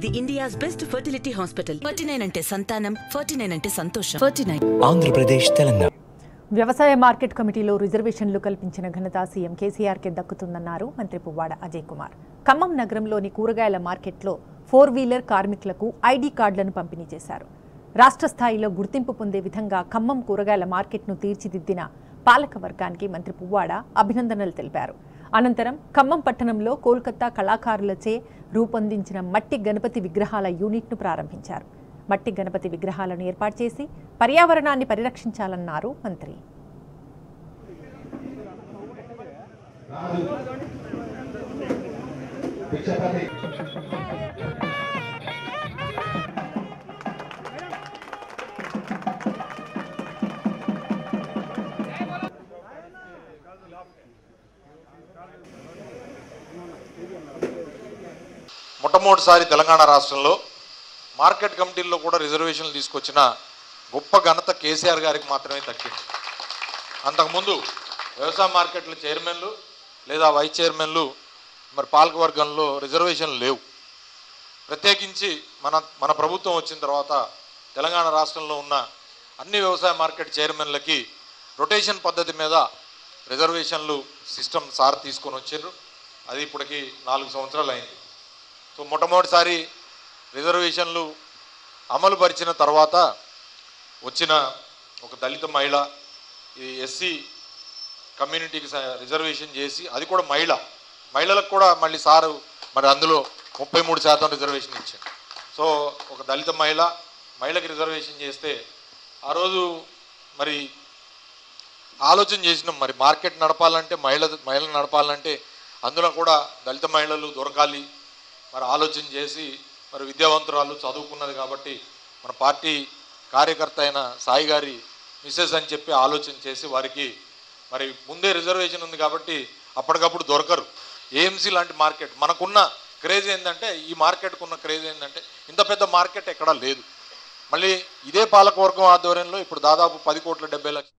ఇది India's best fertility hospital forty nine అంటే సంతానం ఫార్టీ నైన్ అంటే సంతోషం ఫార్టీ నైన్ ఆంధ్రప్రదేశ్ తెలంగాణ వ్యవసాయ మార్కెట్ కమిటీలో రిజర్వేషన్లు కల్పించిన ఘనత సీఎం కేసీఆర్కే దక్కుతుందన్నారు మంత్రి పువ్వాడ అజయ్ కుమార్ ఖమ్మం నగరంలోని కూరగాయల మార్కెట్లో ఫోర్ వీలర్ కార్మికులకు ఐడీ కార్డులను పంపిణీ చేశారు రాష్ట్ర స్థాయిలో గుర్తింపు పొందే విధంగా ఖమ్మం కూరగాయల మార్కెట్ను తీర్చిదిద్దిన పాలక వర్గానికి మంత్రి పువ్వాడ అభినందనలు తెలిపారు అనంతరం ఖమ్మం పట్టణంలో కోల్కతా కళాకారులచే రూపొందించిన మట్టి గణపతి విగ్రహాల యూనిట్ను ప్రారంభించారు మట్టి గణపతి విగ్రహాలను ఏర్పాటు చేసి పర్యావరణాన్ని పరిరక్షించాలన్నారు మంత్రి మొట్టమొదటిసారి తెలంగాణ రాష్ట్రంలో మార్కెట్ కమిటీల్లో కూడా రిజర్వేషన్లు తీసుకొచ్చిన గొప్ప ఘనత కేసీఆర్ గారికి మాత్రమే దక్కింది అంతకుముందు వ్యవసాయ మార్కెట్ల చైర్మన్లు లేదా వైస్ చైర్మన్లు మరి పాలకవర్గంలో రిజర్వేషన్లు లేవు ప్రత్యేకించి మన మన ప్రభుత్వం వచ్చిన తర్వాత తెలంగాణ రాష్ట్రంలో ఉన్న అన్ని వ్యవసాయ మార్కెట్ చైర్మన్లకి రొటేషన్ పద్ధతి మీద రిజర్వేషన్లు సిస్టమ్ సార్ తీసుకొని వచ్చారు అది ఇప్పటికి నాలుగు సంవత్సరాలు అయింది సో మొట్టమొదటిసారి రిజర్వేషన్లు అమలు పరిచిన తర్వాత వచ్చిన ఒక దళిత మహిళ ఈ ఎస్సీ కమ్యూనిటీకి స- రిజర్వేషన్ చేసి అది కూడా మహిళ మహిళలకు కూడా మళ్ళీ సారు మరి అందులో ముప్పై మూడు శాతం రిజర్వేషన్ ఇచ్చారు సో ఒక దళిత మహిళ మహిళకి రిజర్వేషన్ చేస్తే ఆ రోజు మరి ఆలోచన చేసినాం మరి మార్కెట్ నడపాలంటే మహిళ మహిళలు నడపాలంటే అందులో కూడా దళిత మహిళలు దొరకాలి మరి ఆలోచన చేసి మరి విద్యావంతురాలు చదువుకున్నది కాబట్టి మన పార్టీ కార్యకర్త అయిన సాయి గారి మిస్సెస్ అని చెప్పి ఆలోచన చేసి వారికి మరి ముందే రిజర్వేషన్ ఉంది కాబట్టి అప్పటికప్పుడు దొరకరు ఏఎంసీ లాంటి మార్కెట్ మనకున్న క్రేజ్ ఏంటంటే ఈ మార్కెట్కు ఉన్న క్రేజ్ ఏంటంటే ఇంత పెద్ద మార్కెట్ ఎక్కడా లేదు మళ్ళీ ఇదే పాలకవర్గం ఆధ్వర్యంలో ఇప్పుడు దాదాపు పది కోట్ల డెబ్బై లక్షల